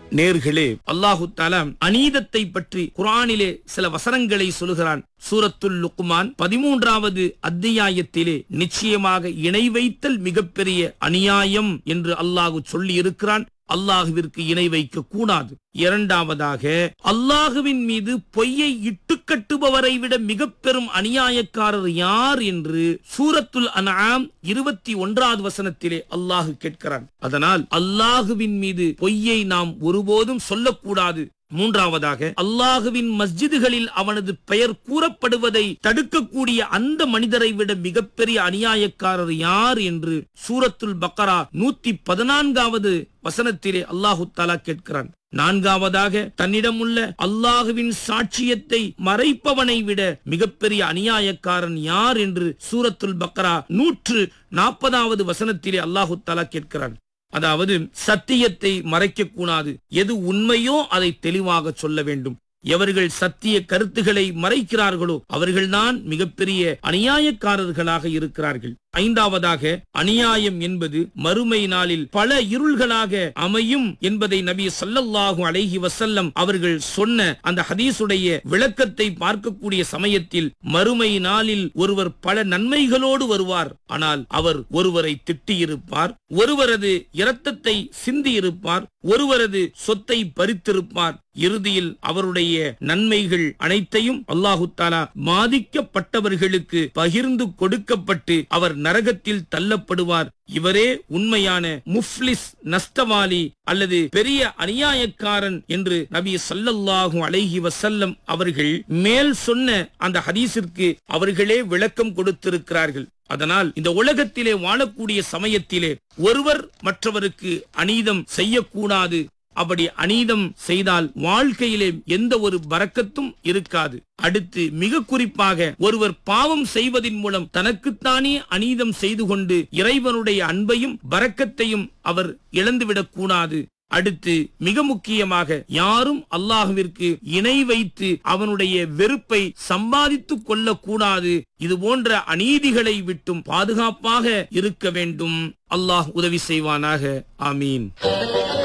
நேர்களே அல்லாஹு தாலா அநீதத்தை பற்றி குரானிலே சில வசனங்களை சொல்கிறான் சூரத்துல் லுக்மான் பதிமூன்றாவது அத்தியாயத்திலே நிச்சயமாக இணை வைத்தல் மிகப்பெரிய அநியாயம் என்று அல்லாஹு சொல்லி இருக்கிறான் அல்லாஹுவிற்கு இணை வைக்க கூடாது இரண்டாவதாக அல்லாஹுவின் மீது பொய்யை இட்டு கட்டுபவரை விட மிக பெரும் அநியாயக்காரர் யார் என்று சூரத்துல் அன்ஆம் இருபத்தி ஒன்றாவது வசனத்திலே அல்லாஹு கேட்கிறான் அதனால் அல்லாஹுவின் மீது பொய்யை நாம் ஒருபோதும் சொல்லக்கூடாது மூன்றாவதாக அல்லாஹுவின் மஸ்ஜிதுகளில் அவனது பெயர் கூறப்படுவதை தடுக்கக்கூடிய அந்த மனிதரை விட மிகப்பெரிய அநியாயக்காரர் யார் என்று சூரத்துல் பக்கரா நூத்தி பதினான்காவது வசனத்திலே அல்லாஹு தாலா கேட்கிறான் நான்காவதாக தன்னிடமுள்ள அல்லாஹுவின் சாட்சியத்தை மறைப்பவனை விட மிகப்பெரிய அநியாயக்காரன் யார் என்று சூரத்துல் பக்கரா நூற்று நாற்பதாவது வசனத்திலே அல்லாஹு தாலா கேட்கிறான் அதாவது சத்தியத்தை மறைக்க கூடாது எது உண்மையோ அதை தெளிவாக சொல்ல வேண்டும் எவர்கள் சத்திய கருத்துக்களை மறைக்கிறார்களோ அவர்கள்தான் மிகப்பெரிய அநியாயக்காரர்களாக இருக்கிறார்கள் ஐந்தாவதாக அநியாயம் என்பது மறுமை நாளில் பல இருள்களாக அமையும் என்பதை நபி ஸல்லல்லாஹு அலைஹி வஸல்லம் அவர்கள் சொன்ன அந்த ஹதீஸுடைய விளக்கத்தை பார்க்கக்கூடிய சமயத்தில் மறுமை நாளில் ஒருவர் பல நன்மைகளோடு வருவார் ஆனால் அவர் ஒருவரை திட்டியிருப்பார் ஒருவரது இரத்தத்தை சிந்தியிருப்பார் ஒருவரது சொத்தை பறித்திருப்பார் இறுதியில் அவருடைய நன்மைகள் அனைத்தையும் அல்லாஹு தாலா பாதிக்கப்பட்டவர்களுக்கு பகிர்ந்து கொடுக்கப்பட்டு அவர் நரகத்தில் தள்ளப்படுவார் இவரே உண்மையான முஃப்லிஸ் நஷ்டவாளி அல்லது பெரிய அநியாயக்காரன் என்று நபி ஸல்லல்லாஹு அலைஹி வஸல்லம் அவர்கள் மேல் சொன்ன அந்த ஹதீஸிற்கு அவர்களே விளக்கம் கொடுத்திருக்கிறார்கள் அதனால் இந்த உலகத்திலே வாழக்கூடிய சமயத்திலே ஒருவர் மற்றவருக்கு அநீதம் செய்யக்கூடாது அப்படி அநீதம் செய்தால் வாழ்க்கையிலே எந்த ஒரு பறக்கத்தும் இருக்காது அடுத்து மிக குறிப்பாக ஒருவர் பாவம் செய்வதின் மூலம் தனக்குத்தானே அநீதம் செய்து கொண்டு இறைவனுடைய அன்பையும் பறக்கத்தையும் அவர் இழந்துவிடக் கூடாது அடுத்து மிக முக்கியமாக யாரும் அல்லாஹுவிற்கு இணை வைத்து அவனுடைய வெறுப்பை சம்பாதித்துக் கொள்ளக்கூடாது இது போன்ற அநீதிகளை விட்டும் பாதுகாப்பாக இருக்க வேண்டும் அல்லாஹ் உதவி செய்வானாக ஆமீன்